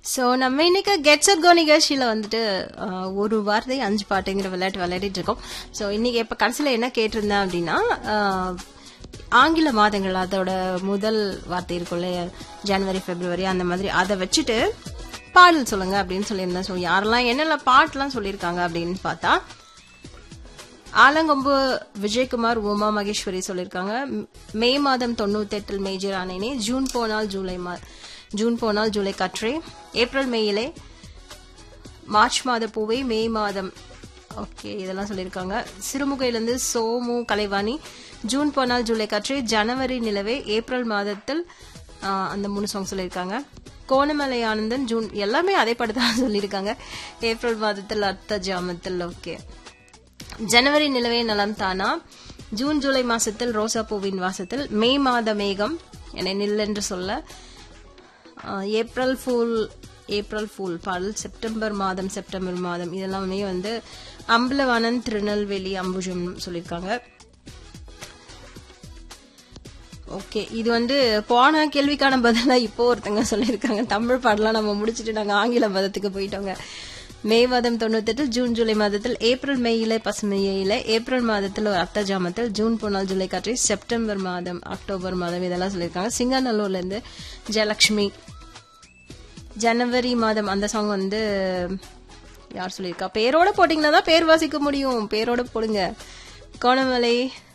so நம்ம இன்னைக்கு gets at கோ நிகழ்ச்சியில் வந்துட்டு ஆஹ், ஒரு வார்த்தை அஞ்சு பாட்டுங்கிற விளையாட்டு விளையாடிட்டு இருக்கோம் ஸோ இன்னைக்கு இப்போ கடைசியில் என்ன கேட்டிருந்தேன் அப்படின்னா ஆஹ், ஆங்கில மாதங்கள் அதோட முதல் வார்த்தை இருக்கும்ல ஜனவரி பிப்ரவரி அந்த மாதிரி அதை வச்சுட்டு பாடல் சொல்லுங்க அப்படின்னு சொல்லியிருந்தேன் ஸோ யாரெல்லாம் என்னென்ன பாட்டுலாம் சொல்லியிருக்காங்க அப்படின்னு பார்த்தா ஆலங்கொம்பு விஜயகுமார் உமா மகேஸ்வரி சொல்லியிருக்காங்க ம், மே மாதம் தொண்ணூத்தெட்டில் மேஜர் ஆனேனே ஜூன் போனால் ஜூலை மா ஜூன் போனால் ஜூலை கற்றே ஏப்ரல் மேயிலே மார்ச் மாத பூவை மே மாதம் ஓகே இதெல்லாம் சொல்லியிருக்காங்க சிறுமுகையிலேருந்து சோமு கலைவாணி ஜூன் போனால் ஜூலை கற்றே ஜனவரி நிலவே ஏப்ரல் மாதத்தில் ஆ, அந்த மூணு சாங் சொல்லியிருக்காங்க கோணமலை ஆனந்தன் ஜூன் எல்லாமே அதே படம் தான் சொல்லியிருக்காங்க ஏப்ரல் மாதத்தில் அர்த்த ஜாமத்தில் ஓகே ஜனவரி நிலவே நலம் தானா ஜூன் ஜூலை மாசத்தில் ரோசா பூவின் வாசத்தில் மே மாத மேகம் என்னை நில் என்று சொல்ல ஆஹ், ஏப்ரல் ஃபூல் ஏப்ரல் ஃபூல் பாடல் செப்டம்பர் மாதம் செப்டம்பர் மாதம் இதெல்லாமே வந்து அம்பலவாணன் திருநெல்வேலி அம்புஜம் சொல்லியிருக்காங்க ஓகே இது வந்து போன கேள்விக்கான பதிலா இப்போ ஒருத்தங்க சொல்லியிருக்காங்க தமிழ் பாடலாம் நம்ம முடிச்சுட்டு நாங்க ஆங்கில மதத்துக்கு போயிட்டோங்க மே மாதம் தொண்ணூத்தெட்டு ஜூன் ஜூலை மாதத்தில் ஏப்ரல் மேயில பசுமையில ஏப்ரல் மாதத்தில் ஒரு அர்த்த ஜாமத்தில் ஜூன் போனால் ஜூலை காற்று செப்டம்பர் மாதம் அக்டோபர் மாதம் இதெல்லாம் சொல்லியிருக்காங்க சிங்கநல்லூர்ல இருந்து ஜெயலக்ஷ்மி ஜனவரி மாதம் அந்த சாங் வந்து யார் சொல்லியிருக்கா பேரோட போட்டிங்கன்னா தான் பேர் வாசிக்க முடியும் பேரோட போடுங்க கோணமலை